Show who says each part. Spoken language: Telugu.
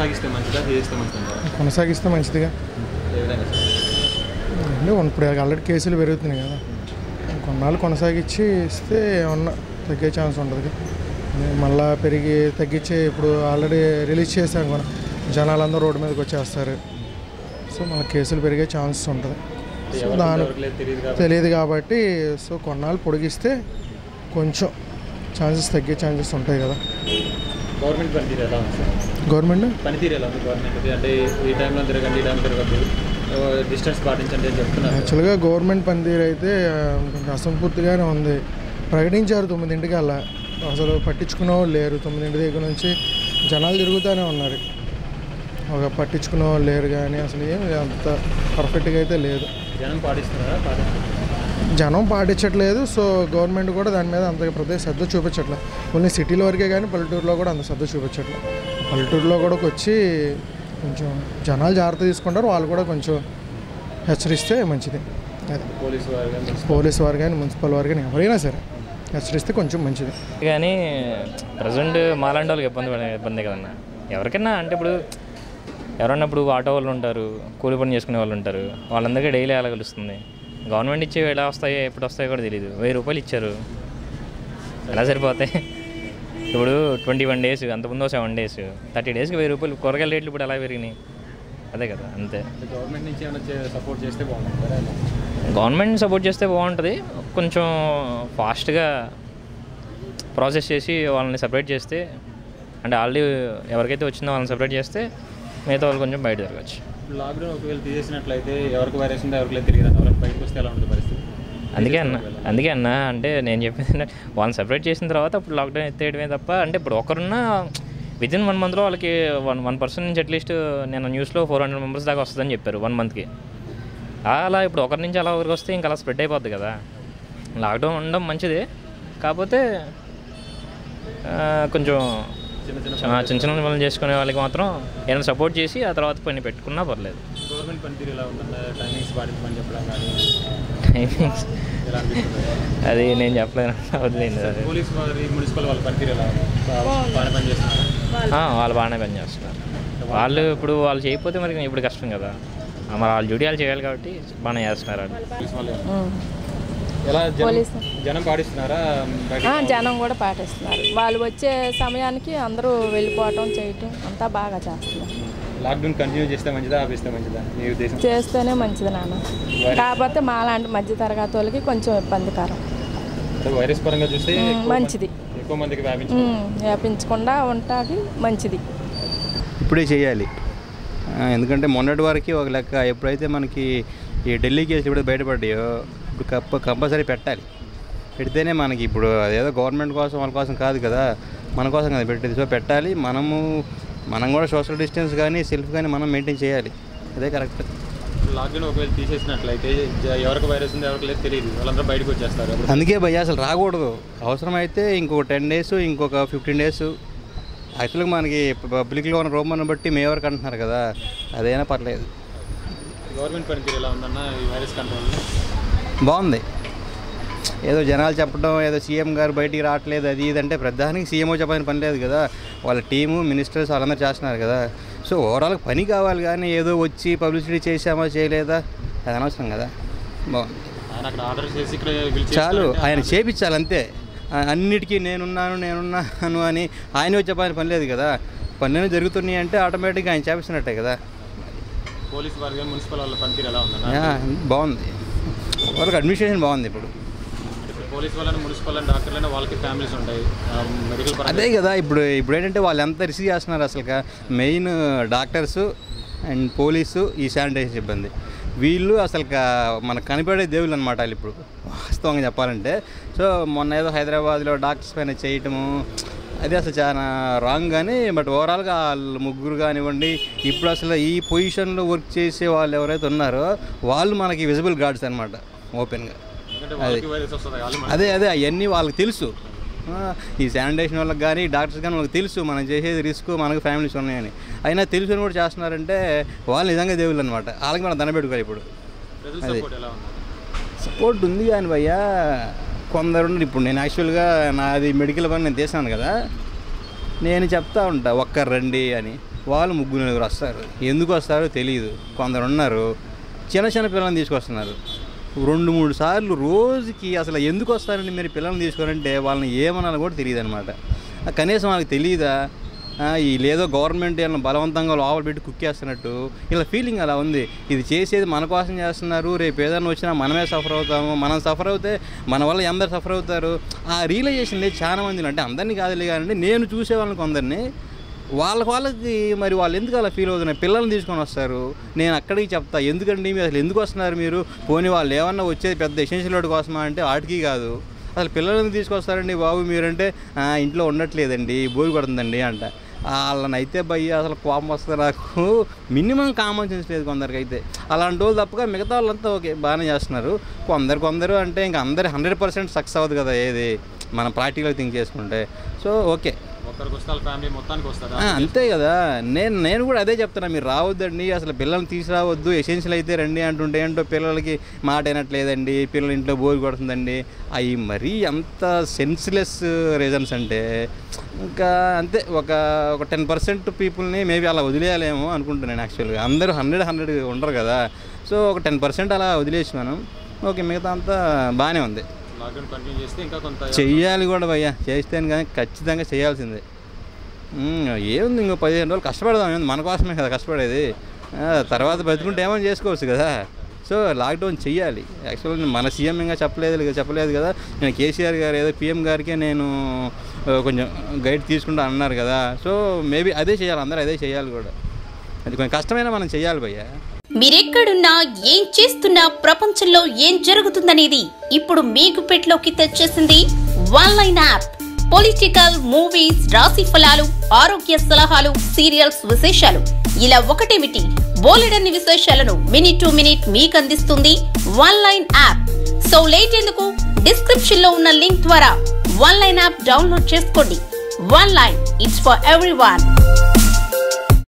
Speaker 1: కొనసాగిస్తే మంచిదా చేస్తే మంచిదా
Speaker 2: కొనసాగిస్తే మంచిదిగా
Speaker 1: ఏ విధంగా
Speaker 2: అంటే ఇప్పుడు ఆల్రెడీ కేసులు పెరుగుతున్నాయి కదా కొన్నాళ్ళు కొనసాగించి ఇస్తే ఏమన్నా తగ్గే ఛాన్స్ ఉంటుంది మళ్ళా పెరిగి తగ్గించి ఇప్పుడు ఆల్రెడీ రిలీజ్ చేశాం కూడా జనాలందరూ రోడ్డు మీదకి వచ్చేస్తారు సో మళ్ళీ కేసులు పెరిగే ఛాన్స్ ఉంటుంది సో దాని
Speaker 1: ఎవరికి తెలియదు కాబట్టి
Speaker 2: తెలియదు కాబట్టి సో కొన్నాళ్ళు పొడిగిస్తే కొంచెం ఛాన్సెస్ తగ్గే ఛాన్సెస్ ఉంటాయి కదా
Speaker 1: గవర్నమెంట్ పనితీరు ఎలా ఉంది సార్
Speaker 2: గవర్నమెంట్
Speaker 1: పనితీరు ఎలా ఉంది గవర్నమెంట్ అంటే ఈ టైంలో తిరగండి ఈ టైంలో తిరగద్దు డిస్టెన్స్ పాటించండి అని చెప్తున్నారు
Speaker 2: యాక్చువల్గా గవర్నమెంట్ పనితీరు అయితే ఆ, కొంచెం అసంపూర్తిగానే ఉంది ప్రకటించారు తొమ్మిదింటికి అలా అసలు పట్టించుకునే వాళ్ళు లేరు తొమ్మిదింటి దగ్గర నుంచి జనాలు తిరుగుతూనే ఉన్నారు ఒక పట్టించుకునే వాళ్ళు లేరు కానీ అసలు ఏం అంత పర్ఫెక్ట్గా అయితే లేదు
Speaker 1: జనం పాటిస్తున్నారా పాటిస్తున్నారు
Speaker 2: జనం పాటించట్లేదు సో గవర్నమెంట్ కూడా దాని మీద అంత ప్రదేశ్ శ్రద్ధ చూపించట్లేదు ఓన్లీ సిటీలో వరకే కానీ పల్లెటూరులో కూడా అంత శ్రద్ధ చూపించట్లేదు పల్లెటూరులో కూడా వచ్చి కొంచెం జనాలు జాగ్రత్త తీసుకుంటారు వాళ్ళు కూడా కొంచెం హెచ్చరిస్తే మంచిది అది
Speaker 1: పోలీసు వారు కానీ
Speaker 2: పోలీస్ వారు కానీ మున్సిపల్ వారు కానీ ఎవరైనా సరే హెచ్చరిస్తే కొంచెం మంచిది
Speaker 3: కానీ ప్రజెంట్ మాలాంటి వాళ్ళకి ఇబ్బంది పడే ఇబ్బంది కదన్న ఎవరికైనా అంటే ఇప్పుడు ఎవరన్నా ఇప్పుడు ఆటో వాళ్ళు ఉంటారు కూలి పని చేసుకునే వాళ్ళు ఉంటారు వాళ్ళందరికీ డైలీ ఎలా కలుస్తుంది గవర్నమెంట్ ఇచ్చేవి ఎలా వస్తాయో ఎప్పుడు వస్తాయో కూడా తెలియదు వెయ్యి రూపాయలు ఇచ్చారు ఎలా సరిపోతాయి ఇప్పుడు ట్వంటీ వన్ డేస్ అంతకుముందు సెవెన్ డేస్ థర్టీ డేస్కి వెయ్యి రూపాయలు కూరగాయల రేట్లు ఇప్పుడు ఎలా పెరిగినాయి అదే కదా అంతే
Speaker 1: గవర్నమెంట్ నుంచి ఏమైనా సపోర్ట్ చేస్తే బాగుంటుంది కదా ఎలా?
Speaker 3: గవర్నమెంట్ సపోర్ట్ చేస్తే బాగుంటుంది కొంచెం ఫాస్ట్గా ప్రాసెస్ చేసి వాళ్ళని సపరేట్ చేస్తే అంటే ఆల్రెడీ ఎవరికైతే వచ్చిందో వాళ్ళని సపరేట్ చేస్తే మిగతా వాళ్ళు కొంచెం బయట జరగచ్చు
Speaker 1: ఇప్పుడు లాక్డౌన్ ఒకవేళ తీసేసినట్లయితే ఎవరికి వైరస్ ఉందో ఎవరికి తెలియదు ఎవరికి బయటకు వస్తే ఎలా ఉంటుంది పరిస్థితి
Speaker 3: అందుకే అన్న అందుకే అన్న అంటే నేను చెప్పింది ఏంటంటే వాళ్ళని సపరేట్ చేసిన తర్వాత అప్పుడు లాక్డౌన్ ఎత్తేయడమే తప్ప అంటే ఇప్పుడు ఒకరున్నా విత్ ఇన్ వన్ మంత్లో వాళ్ళకి వన్ వన్ పర్సెంట్ నుంచి అట్లీస్ట్ నేను న్యూస్లో ఫోర్ హండ్రెడ్ మెంబర్స్ దాకా వస్తుందని చెప్పారు వన్ మంత్కి అలా ఇప్పుడు ఒకరి నుంచి అలా ఒకరికి వస్తే ఇంకా అలా స్ప్రెడ్ అయిపోద్ది కదా లాక్డౌన్ ఉండడం మంచిదే కాకపోతే ఆ, కొంచెం
Speaker 1: చిన్న చిన్న
Speaker 3: ఆ, చిన్న చిన్న పనులు చేసుకునే వాళ్ళకి మాత్రం ఏదైనా సపోర్ట్ చేసి ఆ తర్వాత పని పెట్టుకున్నా పర్లేదు
Speaker 1: గవర్నమెంట్ పనితీరు ఎలా ఉంటుందా టైమింగ్స్ పాటించమని చెప్పడం కానీ
Speaker 3: టైమింగ్స్
Speaker 1: ఎలా అనిపిస్తుంది
Speaker 3: అది నేను చెప్పలేను వదిలేండి అది
Speaker 1: పోలీస్ వారి మున్సిపల్ వాళ్ళ పనితీరు ఎలా ఉంది బా- బాగానే పనిచేస్తున్నారు
Speaker 3: ఆ, వాళ్ళు బాగానే పని చేస్తున్నారు వాళ్ళు ఇప్పుడు వాళ్ళు చేయకపోతే మరి ఇప్పుడు కష్టం కదా ఆ, మరి వాళ్ళ డ్యూటీ వాళ్ళు చేయాలి కాబట్టి బాగానే చేస్తున్నారు వాళ్ళు
Speaker 1: పోలీస్ వాళ్ళు ఎలా జనం
Speaker 4: పోలీసు.
Speaker 1: జనం పాటిస్తున్నారా బయట
Speaker 4: ఆ, జనం కూడా పాటిస్తున్నారు వాళ్ళు వచ్చే సమయానికి అందరూ వెళ్ళిపోవటం చేయటం అంతా బాగా చేస్తున్నారు
Speaker 1: లాక్డౌన్ కంటిన్యూ చేస్తే మంచిదా ఆపిస్తే మంచిదా మీ ఉద్దేశం
Speaker 4: చేస్తేనే మంచిది నాన్న కాకపోతే మాలాంటి మధ్య తరగతి వాళ్ళకి కొంచెం ఇబ్బందికరం
Speaker 1: అంటే వైరస్ పరంగా చూస్తే
Speaker 4: ఉమ్,
Speaker 1: ఎక్కువ
Speaker 4: మంచిది
Speaker 1: మంది- ఎక్కువ మందికి వ్యాపించి
Speaker 4: ఉమ్, వ్యాపించకుండా ఉంటుంది మంచిది
Speaker 5: ఇప్పుడే చేయాలి ఆ, ఎందుకంటే మొన్నటి వరకు ఒక లెక్క ఎప్పుడైతే మనకి ఈ ఢిల్లీ కేసులు ఎప్పుడైతే బయటపడ్డాయో ఇప్పుడు కప్ప కంపల్సరీ పెట్టాలి పెడితేనే మనకి ఇప్పుడు అదేదో గవర్నమెంట్ కోసం వాళ్ళ కోసం కాదు కదా మన కోసం కదా పెట్టేది సో పెట్టాలి మనము మనం కూడా సోషల్ డిస్టెన్స్ కానీ సెల్ఫ్ కానీ మనం మెయింటైన్ చేయాలి అదే కరెక్ట్
Speaker 1: లాక్డౌన్ ఒకవేళ తీసేసినట్లయితే జ- ఎవరికి వైరస్ ఉందో ఎవరికి లేదు తెలియదు వాళ్ళందరూ బయటకు వచ్చేస్తారు అప్పుడు
Speaker 5: అందుకే భయ్య అసలు రాకూడదు అవసరమైతే ఇంకొక టెన్ డేస్ ఇంకొక ఫిఫ్టీన్ డేస్ యాక్చువల్గా మనకి పబ్లిక్లో ఉన్న రోమన్ బట్టి మే వరకు అంటున్నారు కదా అదైనా పర్లేదు
Speaker 1: గవర్నమెంట్ పనితీరు ఎలా ఉందన్న ఈ వైరస్ కంట్రోల్
Speaker 5: బాగుంది ఏదో జనాలు చెప్పడం ఏదో సీఎం గారు బయటికి రావట్లేదు అది ఇది అంటే ప్రధానికి సీఎంఓ చెప్పని పని లేదు కదా వాళ్ళ టీము మినిస్టర్స్ వాళ్ళందరూ చేస్తున్నారు కదా సో ఓవరాల్గా పని కావాలి కానీ ఏదో వచ్చి పబ్లిసిటీ చేసామా చేయలేదా అది అనవసరం కదా బాగుంది
Speaker 1: ఆయన అక్కడ ఆర్డర్ చేసి ఇక్కడ వీళ్ళు
Speaker 5: చాలు
Speaker 1: చేస్తారంటే
Speaker 5: ఆయన చేపించాలి అంతే ఆ, అన్నిటికీ నేనున్నాను నేనున్నాను అని ఆయన వచ్చే పని పని లేదు కదా పనులు జరుగుతున్నాయి అంటే ఆటోమేటిక్గా ఆయన చేపిస్తున్నట్టే కదా
Speaker 1: పోలీస్ వారి కానీ మున్సిపల్ వాళ్ళ పనితీరు ఎలా ఉందన్న
Speaker 5: యా, బాగుంది వాళ్ళకి అడ్మినిస్ట్రేషన్ బాగుంది ఇప్పుడు
Speaker 1: ఇప్పుడు పోలీస్ వాళ్ళని మున్సిపల్ అని డాక్టర్లైనా వాళ్ళకి ఫ్యామిలీస్ ఉంటాయి మెడికల్
Speaker 5: అదే కదా ఇప్పుడు ఇప్పుడు ఏంటంటే వాళ్ళు ఎంత రిసీవ్ చేస్తున్నారు అసలు మెయిన్ డాక్టర్స్ అండ్ పోలీసు ఈ శానిటైజేషన్ సిబ్బంది వీళ్ళు అసలు మనకు కనిపడే దేవుళ్ళు అనమాట వాళ్ళు ఇప్పుడు వాస్తవంగా చెప్పాలంటే సో మొన్న ఏదో హైదరాబాద్లో డాక్టర్స్ పైన చేయటము అది అసలు చాలా రాంగ్ కానీ బట్ ఓవరాల్గా వాళ్ళు ముగ్గురు కానివ్వండి ఇప్పుడు అసలు ఈ పొజిషన్లో వర్క్ చేసే వాళ్ళు ఎవరైతే ఉన్నారో వాళ్ళు మనకి విజిబుల్ గార్డ్స్ అనమాట ఓపెన్గా
Speaker 1: ఎందుకంటే వాళ్ళకి వైరస్ వస్తుంది వాళ్ళు
Speaker 5: అదే అదే అవన్నీ వాళ్ళకి తెలుసు ఆ, ఈ శానిటేషన్ వాళ్ళకి కానీ డాక్టర్స్ కానీ వాళ్ళకి తెలుసు మనం చేసేది రిస్క్ మనకు ఫ్యామిలీస్ ఉన్నాయని అయినా తెలుసుని కూడా చేస్తున్నారంటే వాళ్ళు నిజంగా దేవుళ్ళు అనమాట వాళ్ళకి మనం దండ పెట్టుకోవాలి ఇప్పుడు
Speaker 1: ప్రజల
Speaker 5: అది.
Speaker 1: సపోర్ట్ ఎలా ఉంది
Speaker 5: సపోర్ట్ ఉంది కానీ భయ్యా కొందరు ఉన్నారు. ఇప్పుడు నేను యాక్చువల్గా నాది మెడికల్ పని నేను తీసాను కదా నేను చెప్తా ఉంటా ఒక్కరు రండి అని వాళ్ళు ముగ్గురు నలుగురు వస్తారు ఎందుకు వస్తారో తెలియదు కొందరు ఉన్నారు చిన్న చిన్న పిల్లల్ని తీసుకొస్తున్నారు రెండు మూడు సార్లు రోజుకి అసలు ఎందుకు వస్తారండి మీరు పిల్లల్ని తీసుకోరంటే వాళ్ళని ఏమనాలో కూడా తెలియదు అనమాట కనీసం వాళ్ళకి తెలియదా ఆ, ఈ లేదో గవర్నమెంట్ ఏమైనా బలవంతంగా లోపల పెట్టి కుక్కేస్తున్నట్టు ఇలా ఫీలింగ్ అలా ఉంది ఇది చేసేది మన కోసం చేస్తున్నారు రేపు ఏదైనా వచ్చినా మనమే సఫర్ అవుతాము మనం సఫర్ అవుతే మన వల్ల ఎందరు సఫర్ అవుతారు ఆ రియలైజేషన్ లేదు చాలా మంది అంటే అందరినీ కాదులే కానీ నేను చూసే వాళ్ళని కొందరిని వాళ్ళ వాళ్ళకి మరి వాళ్ళు ఎందుకు అలా ఫీల్ అవుతున్నారు పిల్లల్ని తీసుకొని వస్తారు నేను అక్కడికి చెప్తా ఎందుకండి మీరు అసలు ఎందుకు వస్తున్నారు మీరు పోనీ వాళ్ళు ఏమన్నా వచ్చేది పెద్ద ఎసెన్షియల్ వాడి కోసమా అంటే వాటికి కాదు అసలు పిల్లల్ని తీసుకొస్తారండి బాబు మీరంటే "ఆ, ఇంట్లో ఉండట్లేదండి బోరు కొడుతుందండి అంట వాళ్ళని అయితే భయ్య అసలు కోపం వస్తుంది నాకు మినిమం కామన్ సెన్స్ లేదు కొందరికి అయితే అలాంటి వాళ్ళు తప్పగా మిగతా వాళ్ళంతా ఓకే బాగానే చేస్తున్నారు కొందరు కొందరు అంటే ఇంకా అందరు హండ్రెడ్ పర్సెంట్ సక్సెస్ అవ్వదు కదా ఏది మనం ప్రాక్టికల్ థింక్ చేసుకుంటే సో ఓకే
Speaker 1: ఒక్కరికి వస్తే వాళ్ళ ఫ్యామిలీ మొత్తానికి వస్తారా
Speaker 5: ఆ, అంతే కదా నేను నేను కూడా అదే చెప్తున్నా మీరు రావద్దండి అసలు పిల్లల్ని తీసుకురావద్దు ఎసెన్షియల్ అయితే రండి అంటుంటే ఏంటో పిల్లలకి మాట వినట్లేదండి పిల్లలు ఇంట్లో బోర్ కొడుతుందండి అవి మరీ అంత సెన్స్లెస్ రీజన్స్ అంటే ఇంకా అంతే ఒక ఒక టెన్ పర్సెంట్ పీపుల్ని మేబీ అలా వదిలేయాలేమో అనుకుంటున్నాను యాక్చువల్గా అందరూ హండ్రెడ్ హండ్రెడ్ ఉండరు కదా సో ఒక టెన్ పర్సెంట్ అలా వదిలేసినాను ఓకే మిగతా అంతా బాగానే ఉంది
Speaker 1: లాక్డౌన్ కంటిన్యూ చేస్తే ఇంకా కొంత
Speaker 5: చెయ్యాలి కూడా భయ్యా చేస్తేనే కానీ ఖచ్చితంగా చేయాల్సిందే ఉమ్, ఏముంది ఇంకో పదిహేను రోజులు కష్టపడదాం ఏముంది మన కోసమే కదా కష్టపడేది ఆ, తర్వాత బతుకుంటే ఏమైనా చేసుకోవచ్చు కదా సో లాక్డౌన్ చెయ్యాలి యాక్చువల్గా మన సీఎం ఇంకా చెప్పలేదు చెప్పలేదు కదా నేను కేసీఆర్ గారు ఏదో పిఎం గారికే నేను ఆ, కొంచెం గైడ్ తీసుకుంటా అన్నారు కదా సో మేబీ అదే చేయాలి అందరూ అదే చేయాలి కూడా అది కొంచెం కష్టమైనా మనం చెయ్యాలి భయ్యా
Speaker 6: మీరెక్కడున్నా ఏం చేస్తున్నా ప్రపంచంలో ఏం జరుగుతుందనేది ఇప్పుడు మీకు పెట్లోకి తెచ్చేసింది one line app political movies రాశి ఫలాలు ఆరోగ్య సలహాలు సీరియల్స్ విశేషాలు ఇలా ఒకటేమిటి బోలెడన్ని విశేషాలను మినిట్ టు మినిట్ మీకు అందిస్తుంది one line app so late ఎందుకు డిస్క్రిప్షన్ లో ఉన్న లింక్ ద్వారా వన్ లైన్ యాప్ డౌన్లోడ్ చేసుకోండి one line it's for every